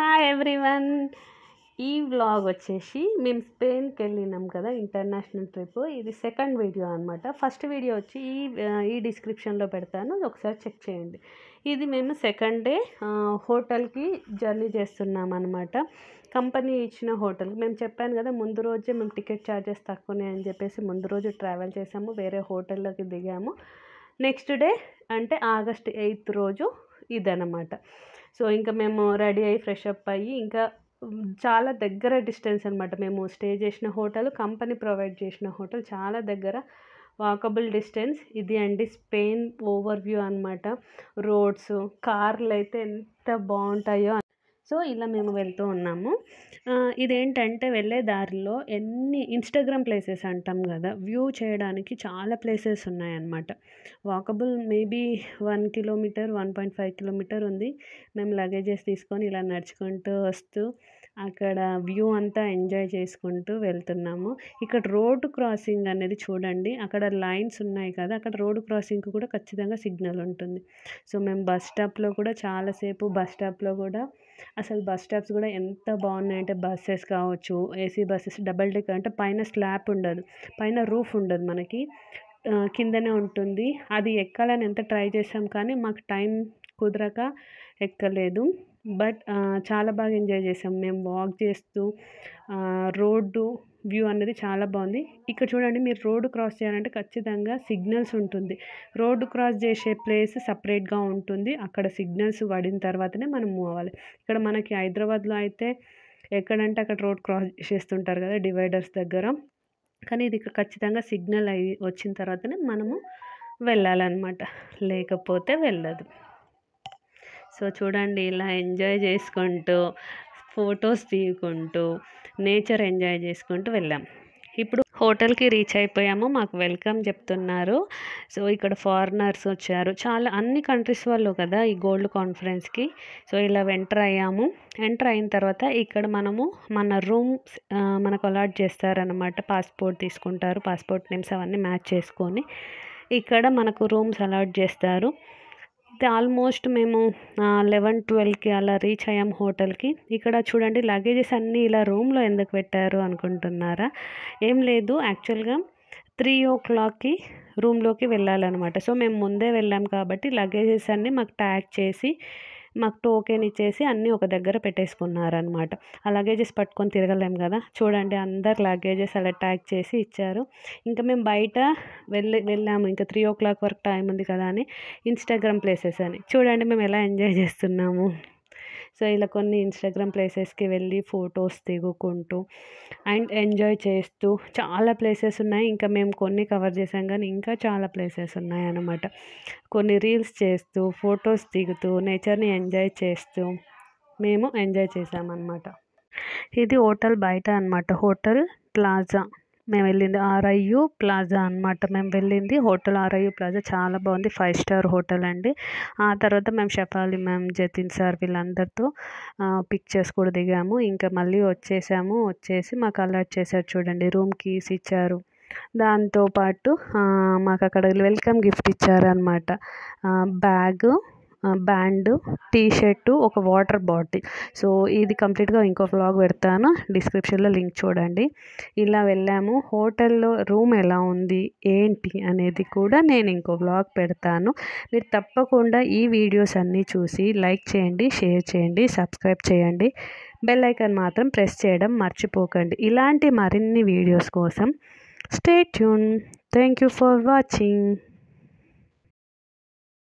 hi everyone ఈ vlog వచ్చేసి మేము స్పెయిన్కి వెళ్ళినాం కదా ఇంటర్నేషనల్ ట్రిప్ ఇది సెకండ్ వీడియో అనమాట ఫస్ట్ వీడియో వచ్చి ఈ ఈ డిస్క్రిప్షన్లో పెడతాను ఒకసారి చెక్ చేయండి ఇది మేము సెకండ్ డే హోటల్కి జర్నీ చేస్తున్నాం అనమాట కంపెనీ ఇచ్చిన హోటల్ మేము చెప్పాను కదా ముందు రోజే మేము టికెట్ ఛార్జెస్ తక్కువనే అని చెప్పేసి ముందు రోజు ట్రావెల్ చేసాము వేరే హోటల్లోకి దిగాము నెక్స్ట్ డే అంటే ఆగస్ట్ ఎయిత్ రోజు ఇదనమాట సో ఇంకా మేము రెడీ అయ్యి ఫ్రెష్ అప్ అయ్యి ఇంకా చాలా దగ్గర డిస్టెన్స్ అనమాట మేము స్టే చేసిన హోటల్ కంపెనీ ప్రొవైడ్ చేసిన హోటల్ చాలా దగ్గర వాకబుల్ డిస్టెన్స్ ఇది అండి స్పెయిన్ ఓవర్ వ్యూ అనమాట రోడ్స్ కార్లు అయితే ఎంత బాగుంటాయో సో ఇలా మేము వెళ్తూ ఉన్నాము ఇదేంటంటే వెళ్ళే దారిలో ఎన్ని ఇన్స్టాగ్రామ్ ప్లేసెస్ అంటాం కదా వ్యూ చేయడానికి చాలా ప్లేసెస్ ఉన్నాయన్నమాట walkable maybe one kilometre one point five kilometre ఉంది మేము లగేజెస్ తీసుకొని ఇలా నడుచుకుంటూ వస్తూ అక్కడ వ్యూ అంతా ఎంజాయ్ చేసుకుంటూ వెళ్తున్నాము ఇక్కడ రోడ్ క్రాసింగ్ అనేది చూడండి అక్కడ లైన్స్ ఉన్నాయి కదా అక్కడ రోడ్ క్రాసింగ్ కూడా ఖచ్చితంగా సిగ్నల్ ఉంటుంది సో మేము బస్ స్టాప్లో కూడా చాలాసేపు బస్ స్టాప్లో కూడా అసలు బస్ స్టాప్స్ కూడా ఎంత బాగున్నాయంటే బస్సెస్ కావచ్చు ఏసీ బస్సెస్ డబల్ డెక్ అంటే పైన స్లాబ్ ఉండదు పైన రూఫ్ ఉండదు మనకి కిందనే ఉంటుంది అది ఎక్కాలని ఎంత ట్రై చేసాం కానీ మాకు టైం కుదరక ఎక్కలేదు బట్ చాలా బాగా ఎంజాయ్ చేసాం మేము వాక్ చేస్తూ రోడ్డు వ్యూ అనేది చాలా బాగుంది ఇక్కడ చూడండి మీరు రోడ్డు క్రాస్ చేయాలంటే ఖచ్చితంగా సిగ్నల్స్ ఉంటుంది రోడ్డు క్రాస్ చేసే ప్లేస్ సపరేట్గా ఉంటుంది అక్కడ సిగ్నల్స్ పడిన తర్వాతనే మనం మూవ్ అవ్వాలి ఇక్కడ మనకి హైదరాబాద్లో అయితే ఎక్కడంటే అక్కడ రోడ్ క్రాస్ చేస్తుంటారు కదా డివైడర్స్ దగ్గర కానీ ఇది ఇక్కడ ఖచ్చితంగా సిగ్నల్ అయి వచ్చిన తర్వాతనే మనము వెళ్ళాలన్నమాట లేకపోతే వెళ్ళదు సో చూడండి ఇలా ఎంజాయ్ చేసుకుంటూ ఫొటోస్ తీయకుంటూ నేచర్ ఎంజాయ్ చేసుకుంటూ వెళ్ళాం ఇప్పుడు హోటల్కి రీచ్ అయిపోయాము మాకు వెల్కమ్ చెప్తున్నారు సో ఇక్కడ ఫారినర్స్ వచ్చారు చాలా అన్ని కంట్రీస్ వాళ్ళు కదా ఈ గోల్డ్ కాన్ఫరెన్స్కి సో ఇలా ఎంటర్ అయ్యాము ఎంటర్ అయిన తర్వాత ఇక్కడ మనము మన రూమ్ మనకు అలాట్ చేస్తారనమాట పాస్పోర్ట్ తీసుకుంటారు పాస్పోర్ట్ నేమ్స్ అవన్నీ మ్యాచ్ చేసుకొని ఇక్కడ మనకు రూమ్స్ అలాట్ చేస్తారు అయితే ఆల్మోస్ట్ మేము లెవెన్ ట్వెల్వ్కి అలా రీచ్ అయ్యాం హోటల్కి ఇక్కడ చూడండి లగేజెస్ అన్నీ ఇలా రూమ్లో ఎందుకు పెట్టారు అనుకుంటున్నారా ఏం లేదు యాక్చువల్గా త్రీ ఓ క్లాక్కి రూమ్లోకి వెళ్ళాలన్నమాట సో మేము ముందే వెళ్ళాం కాబట్టి లగేజెస్ అన్నీ మాకు ట్యాగ్ చేసి మాకు టోకెన్ ఇచ్చేసి అన్నీ ఒక దగ్గర పెట్టేసుకున్నారనమాట ఆ లగేజెస్ పట్టుకొని తిరగలేం కదా చూడండి అందరు లగేజెస్ అలా ట్యాగ్ చేసి ఇచ్చారు ఇంకా మేము బయట వెళ్ళి వెళ్ళాము ఇంకా త్రీ ఓ క్లాక్ వరకు టైం ఉంది కదా అని ఇన్స్టాగ్రామ్ ప్లేసెస్ అని చూడండి మేము ఎలా ఎంజాయ్ చేస్తున్నాము సో ఇలా కొన్ని ఇన్స్టాగ్రామ్ ప్లేసెస్కి వెళ్ళి ఫొటోస్ దిగుకుంటూ అండ్ ఎంజాయ్ చేస్తూ చాలా ప్లేసెస్ ఉన్నాయి ఇంకా మేము కొన్ని కవర్ చేసాం కానీ ఇంకా చాలా ప్లేసెస్ ఉన్నాయి అన్నమాట కొన్ని రీల్స్ చేస్తూ ఫొటోస్ దిగుతూ నేచర్ని ఎంజాయ్ చేస్తూ మేము ఎంజాయ్ చేసామన్నమాట ఇది హోటల్ బయట అనమాట హోటల్ ప్లాజా మేము వెళ్ళింది ఆర్ఐయు ప్లాజా అనమాట మేము వెళ్ళింది హోటల్ ఆర్ఐయు ప్లాజా చాలా బాగుంది ఫైవ్ స్టార్ హోటల్ అండి ఆ తర్వాత మేము షఫాలి మ్యామ్ జతిన్ సార్ వీళ్ళందరితో పిక్చర్స్ కూడా దిగాము ఇంకా మళ్ళీ వచ్చేసాము వచ్చేసి మాకు అలర్ట్ చేశారు చూడండి రూమ్ కీస్ ఇచ్చారు దాంతోపాటు మాకు అక్కడ వెల్కమ్ గిఫ్ట్ ఇచ్చారనమాట బ్యాగ్ బ్యాండ్ టీ షర్టు ఒక వాటర్ బాటిల్ సో ఇది కంప్లీట్గా ఇంకో వ్లాగ్ పెడతాను డిస్క్రిప్షన్లో లింక్ చూడండి ఇలా వెళ్ళాము హోటల్లో రూమ్ ఎలా ఉంది ఏంటి అనేది కూడా నేను ఇంకో వ్లాగ్ పెడతాను మీరు తప్పకుండా ఈ వీడియోస్ అన్నీ చూసి లైక్ చేయండి షేర్ చేయండి సబ్స్క్రైబ్ చేయండి బెల్ ఐకాన్ మాత్రం ప్రెస్ చేయడం మర్చిపోకండి ఇలాంటి మరిన్ని వీడియోస్ కోసం stay tune thank you for watching